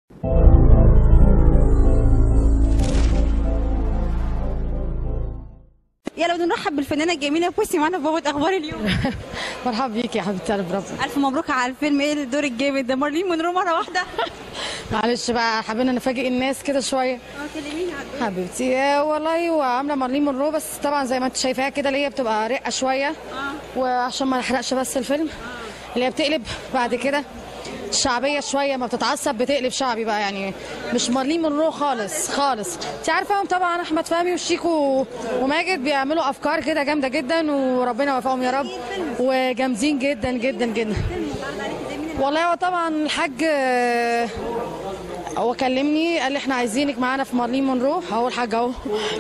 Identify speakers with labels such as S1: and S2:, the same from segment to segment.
S1: يلا بدنا نرحب بالفنانه الجميله بوسي معانا في بابا اخبار اليوم
S2: مرحبا بيكي يا حبيبتي قلب ربنا
S1: الف مبروك على الفيلم ايه الدور الجامد ده مارلين مونرو مره واحده
S2: معلش بقى حابين نفاجئ الناس كده شويه
S1: اه كلميني على الدور
S2: حبيبتي آه، والله وعامله مارلين مونرو بس طبعا زي ما انت شايفاها كده اللي هي بتبقى رقه شويه وعشان ما نحرقش بس الفيلم اللي هي بتقلب بعد كده شعبيه شويه ما بتتعصب بتقلب شعبي بقى يعني مش مارلين مونرو خالص خالص انت عارفه طبعا احمد فهمي وشيكو وماجد بيعملوا افكار كده جامده جدا وربنا يوفقهم يا رب وجامدين جدا جدا جدا والله هو طبعا الحاج آه، هو كلمني قال لي احنا عايزينك معانا في مارلين مونرو اهو الحاج اهو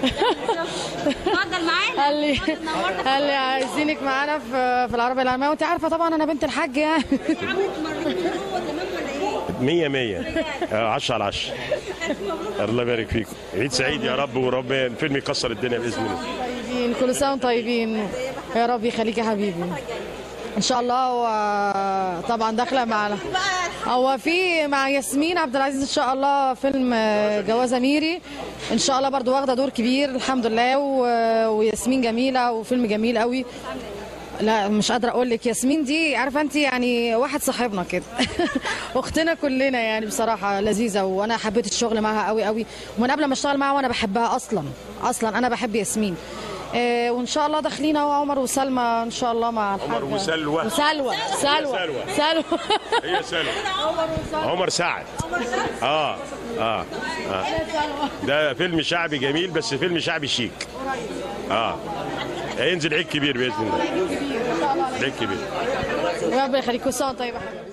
S1: اتفضل معانا
S2: قال لي
S1: اتفضل نورتك.
S2: قال لي عايزينك معانا في في العربيه العلمانيه وانت عارفه طبعا انا بنت الحاج يعني
S1: عملت مارلين مونرو تمام ولا ايه؟
S3: مية مية آه، عشرة على عشرة الله يبارك فيكم عيد سعيد يا رب ورب الفيلم يكسر الدنيا بإذن الله
S2: طيبين كل سنه وانتم طيبين يا رب يخليك يا حبيبي ان شاء الله هو طبعا داخله مع هو في مع ياسمين عبد العزيز ان شاء الله فيلم آه، جواز اميري ان شاء الله برضو واخده دور كبير الحمد لله و- وياسمين جميله وفيلم جميل قوي لا مش قادره اقول لك ياسمين دي عارفه انت يعني واحد صاحبنا كده اختنا كلنا يعني بصراحه لذيذه وانا حبيت الشغل معاها قوي قوي ومن قبل ما اشتغل معاها وانا بحبها اصلا اصلا انا بحب ياسمين آه وان شاء الله داخلين اهو عمر وسلمى ان شاء الله مع الحاجه
S3: عمر وسلوى.
S2: وسلوى سلوى
S3: سلوى.
S2: سلوى
S3: هي سلوى عمر سعد آه. اه اه ده فيلم شعبي جميل بس فيلم شعبي شيك اه هينزل عيد كبير باذن الله عيد كبير
S2: ربنا يخليك كل سنه وأنت طيب يا حبيبي